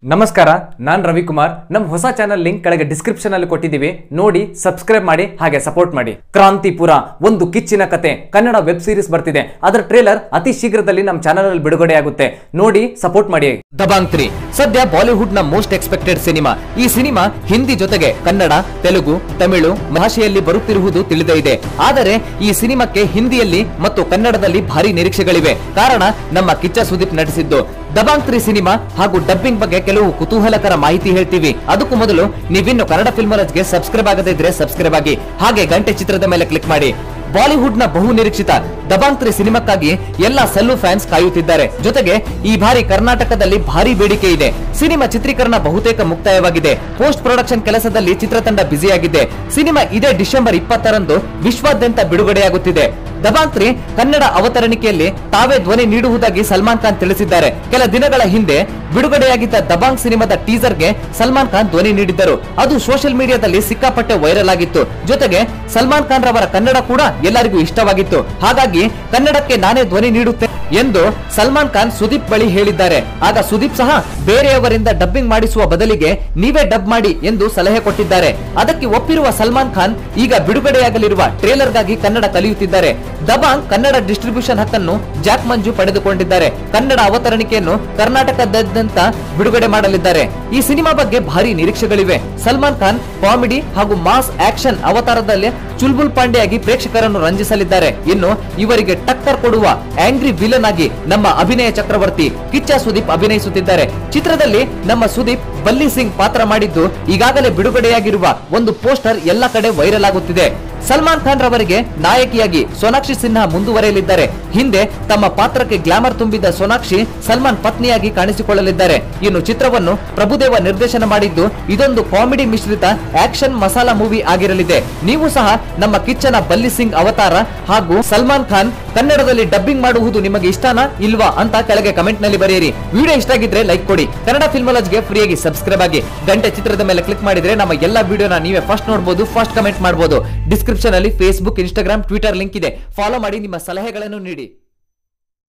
ನಮಸ್ಕಾರ ನಾನ್ ರವಿಕುಮಾರ್ ನಮ್ಮ ಹೊಸ ಚಾನಲ್ ಲಿಂಕ್ ಕೆಳಗೆ ಡಿಸ್ಕ್ರಿಪ್ಷನ್ ಅಲ್ಲಿ ಕೊಟ್ಟಿದ್ದೀವಿ ನೋಡಿ ಸಬ್ಸ್ಕ್ರೈಬ್ ಮಾಡಿ ಹಾಗೆ ಸಪೋರ್ಟ್ ಮಾಡಿ ಕ್ರಾಂತಿಪುರ ಒಂದು ಕಿಚ್ಚಿನ ಕತೆ ಕನ್ನಡ ವೆಬ್ ಸೀರೀಸ್ ಬರ್ತಿದೆ ಅದರ ಟ್ರೇಲರ್ ಅತಿ ಶೀಘ್ರದಲ್ಲಿ ನಮ್ಮ ಚಾನಲ್ ಅಲ್ಲಿ ಬಿಡುಗಡೆ ಆಗುತ್ತೆ ನೋಡಿ ಸಪೋರ್ಟ್ ಮಾಡಿ ದಬಾಂಗ್ ತ್ರೀ ಸದ್ಯ ಬಾಲಿವುಡ್ ನ ಮೋಸ್ಟ್ ಎಕ್ಸ್ಪೆಕ್ಟೆಡ್ ಸಿನಿಮಾ ಈ ಸಿನಿಮಾ ಹಿಂದಿ ಜೊತೆಗೆ ಕನ್ನಡ ತೆಲುಗು ತಮಿಳು ಭಾಷೆಯಲ್ಲಿ ಬರುತ್ತಿರುವುದು ತಿಳಿದೇ ಇದೆ ಆದರೆ ಈ ಸಿನಿಮಾಕ್ಕೆ ಹಿಂದಿಯಲ್ಲಿ ಮತ್ತು ಕನ್ನಡದಲ್ಲಿ ಭಾರಿ ನಿರೀಕ್ಷೆಗಳಿವೆ ಕಾರಣ ನಮ್ಮ ಕಿಚ್ಚ ಸುದೀಪ್ ನಟಿಸಿದ್ದು ದಬಾಂಗ್ ತ್ರೀ ಸಿನಿಮಾ ಹಾಗೂ ಡಬ್ಬಿಂಗ್ ಬಗ್ಗೆ ಕೆಲವು ಕುತೂಹಲಕರ ಮಾಹಿತಿ ಹೇಳ್ತೀವಿ ಅದಕ್ಕೂ ಮೊದಲು ನೀವಿನ್ನು ಕನ್ನಡ ಫಿಲ್ಮ್ ಗೆ ಸಬ್ಸ್ಕ್ರೈಬ್ ಆಗದೇ ಇದ್ರೆ ಸಬ್ಸ್ಕ್ರೈಬ್ ಆಗಿ ಹಾಗೆ ಗಂಟೆ ಚಿತ್ರದ ಮೇಲೆ ಕ್ಲಿಕ್ ಮಾಡಿ ಬಾಲಿವುಡ್ ನ ಬಹು ನಿರೀಕ್ಷಿತ ದಬಾಂಗ್ ತ್ರೀ ಸಿನಿಮಾಕ್ಕಾಗಿ ಎಲ್ಲ ಸಲ್ಲು ಫ್ಯಾನ್ಸ್ ಕಾಯುತ್ತಿದ್ದಾರೆ ಜೊತೆಗೆ ಈ ಬಾರಿ ಕರ್ನಾಟಕದಲ್ಲಿ ಭಾರಿ ಬೇಡಿಕೆ ಇದೆ ಸಿನಿಮಾ ಚಿತ್ರೀಕರಣ ಬಹುತೇಕ ಮುಕ್ತಾಯವಾಗಿದೆ ಪೋಸ್ಟ್ ಪ್ರೊಡಕ್ಷನ್ ಕೆಲಸದಲ್ಲಿ ಚಿತ್ರತಂಡ ಬ್ಯುಸಿಯಾಗಿದೆ ಸಿನಿಮಾ ಇದೇ ಡಿಸೆಂಬರ್ ಇಪ್ಪತ್ತರಂದು ವಿಶ್ವಾದ್ಯಂತ ಬಿಡುಗಡೆಯಾಗುತ್ತಿದೆ ದಬಾಂಗ್ ತ್ರೀ ಕನ್ನಡ ಅವತರಣಿಕೆಯಲ್ಲಿ ತಾವೇ ಧ್ವನಿ ನೀಡುವುದಾಗಿ ಸಲ್ಮಾನ್ ಖಾನ್ ತಿಳಿಸಿದ್ದಾರೆ ಕೆಲ ದಿನಗಳ ಹಿಂದೆ ಬಿಡುಗಡೆಯಾಗಿದ್ದ ದಬಾಂಗ್ ಸಿನಿಮಾದ ಟೀಸರ್ಗೆ ಸಲ್ಮಾನ್ ಖಾನ್ ಧ್ವನಿ ನೀಡಿದ್ದರು ಅದು ಸೋಷಿಯಲ್ ಮೀಡಿಯಾದಲ್ಲಿ ಸಿಕ್ಕಾಪಟ್ಟೆ ವೈರಲ್ ಆಗಿತ್ತು ಜೊತೆಗೆ ಸಲ್ಮಾನ್ ಖಾನ್ ರವರ ಕನ್ನಡ ಕೂಡ ಎಲ್ಲರಿಗೂ ಇಷ್ಟವಾಗಿತ್ತು ಹಾಗಾಗಿ ಕನ್ನಡಕ್ಕೆ ನಾನೇ ಧ್ವನಿ ನೀಡುತ್ತೇನೆ ಎಂದು ಸಲ್ಮಾನ್ ಖಾನ್ ಸುದೀಪ್ ಬಳಿ ಹೇಳಿದ್ದಾರೆ ಆಗ ಸುದೀಪ್ ಸಹ ಬೇರೆಯವರಿಂದ ಡಬ್ಬಿಂಗ್ ಮಾಡಿಸುವ ಬದಲಿಗೆ ನೀವೇ ಡಬ್ ಮಾಡಿ ಎಂದು ಸಲಹೆ ಕೊಟ್ಟಿದ್ದಾರೆ ಅದಕ್ಕೆ ಒಪ್ಪಿರುವ ಸಲ್ಮಾನ್ ಖಾನ್ ಈಗ ಬಿಡುಗಡೆಯಾಗಲಿರುವ ಟ್ರೇಲರ್ಗಾಗಿ ಕನ್ನಡ ಕಲಿಯುತ್ತಿದ್ದಾರೆ ದಬಾಂಗ್ ಕನ್ನಡ ಡಿಸ್ಟ್ರಿಬ್ಯೂಷನ್ ಹಕ್ಕನ್ನು ಜಾಕ್ ಮಂಜು ಪಡೆದುಕೊಂಡಿದ್ದಾರೆ ಕನ್ನಡ ಅವತರಣಿಕೆಯನ್ನು ಕರ್ನಾಟಕದಾದ್ಯಂತ ಬಿಡುಗಡೆ ಮಾಡಲಿದ್ದಾರೆ ಈ ಸಿನಿಮಾ ಬಗ್ಗೆ ಭಾರಿ ನಿರೀಕ್ಷೆಗಳಿವೆ ಸಲ್ಮಾನ್ ಖಾನ್ ಕಾಮಿಡಿ ಹಾಗೂ ಮಾಸ್ ಆಕ್ಷನ್ ಅವತಾರದಲ್ಲಿ ಚುಲ್ಬುಲ್ ಪಾಂಡೆ ಆಗಿ ಪ್ರೇಕ್ಷಕರನ್ನು ರಂಜಿಸಲಿದ್ದಾರೆ ಇನ್ನು ಇವರಿಗೆ ಟಕ್ಕರ್ ಕೊಡುವ ಆಂಗ್ರಿ ವಿಲನ್ ಆಗಿ ನಮ್ಮ ಅಭಿನಯ ಚಕ್ರವರ್ತಿ ಕಿಚ್ಚ ಸುದೀಪ್ ಅಭಿನಯಿಸುತ್ತಿದ್ದಾರೆ ಚಿತ್ರದಲ್ಲಿ ನಮ್ಮ ಸುದೀಪ್ ಬಲ್ಲಿ ಸಿಂಗ್ ಪಾತ್ರ ಮಾಡಿದ್ದು ಈಗಾಗಲೇ ಬಿಡುಗಡೆಯಾಗಿರುವ ಒಂದು ಪೋಸ್ಟರ್ ಎಲ್ಲ ಕಡೆ ವೈರಲ್ ಆಗುತ್ತಿದೆ ಸಲ್ಮಾನ್ ಖಾನ್ ರವರಿಗೆ ನಾಯಕಿಯಾಗಿ ಸೋನಾಕ್ಷಿ ಸಿನ್ಹಾ ಮುಂದುವರೆಯಲಿದ್ದಾರೆ ಹಿಂದೆ ತಮ್ಮ ಪಾತ್ರಕ್ಕೆ ಗ್ಲಾಮರ್ ತುಂಬಿದ್ದ ಸೋನಾಕ್ಷಿ ಸಲ್ಮಾನ್ ಪತ್ನಿಯಾಗಿ ಕಾಣಿಸಿಕೊಳ್ಳಲಿದ್ದಾರೆ ಇನ್ನು ಚಿತ್ರವನ್ನು ಪ್ರಭುದೇವ ನಿರ್ದೇಶನ ಮಾಡಿದ್ದು ಇದೊಂದು ಕಾಮಿಡಿ ಮಿಶ್ರಿತ ಆಕ್ಷನ್ ಮಸಾಲಾ ಮೂವಿ ಆಗಿರಲಿದೆ ನೀವು ಸಹ ನಮ್ಮ ಕಿಚ್ಚನ ಬಲ್ಲಿ ಸಿಂಗ್ ಅವತಾರ ಹಾಗೂ ಸಲ್ಮಾನ್ ಖಾನ್ ಕನ್ನಡದಲ್ಲಿ ಡಬ್ಬಿಂಗ್ ಮಾಡುವುದು ನಿಮಗೆ ಇಷ್ಟನಾ ಇಲ್ವಾ ಅಂತ ಕೆಳಗೆ ಕಮೆಂಟ್ ನಲ್ಲಿ ಬರೆಯಿರಿ ವಿಡಿಯೋ ಇಷ್ಟ ಆಗಿದ್ರೆ ಲೈಕ್ ಕೊಡಿ ಕನ್ನಡ ಫಿಲ್ಮಾಲಜ್ಗೆ ಫ್ರೀಯಾಗಿ ಸಬ್ಸ್ಕ್ರೈಬ್ ಆಗಿ ಗಂಟೆ ಚಿತ್ರದ ಮೇಲೆ ಕ್ಲಿಕ್ ಮಾಡಿದ್ರೆ ನಮ್ಮ ಎಲ್ಲಾ ವಿಡಿಯೋನ ನೀವೇ ಫಸ್ಟ್ ನೋಡಬಹುದು ಫಸ್ಟ್ ಕಮೆಂಟ್ ಮಾಡಬಹುದು ಡಿಸ್ಕ್ರಿಪ್ಷನ್ ಅಲ್ಲಿ ಫೇಸ್ಬುಕ್ ಇನ್ಸ್ಟಾಗ್ರಾಮ್ ಟ್ವಿಟರ್ ಲಿಂಕ್ ಇದೆ ಫಾಲೋ ಮಾಡಿ ನಿಮ್ಮ ಸಲಹೆಗಳನ್ನು ನೀಡಿ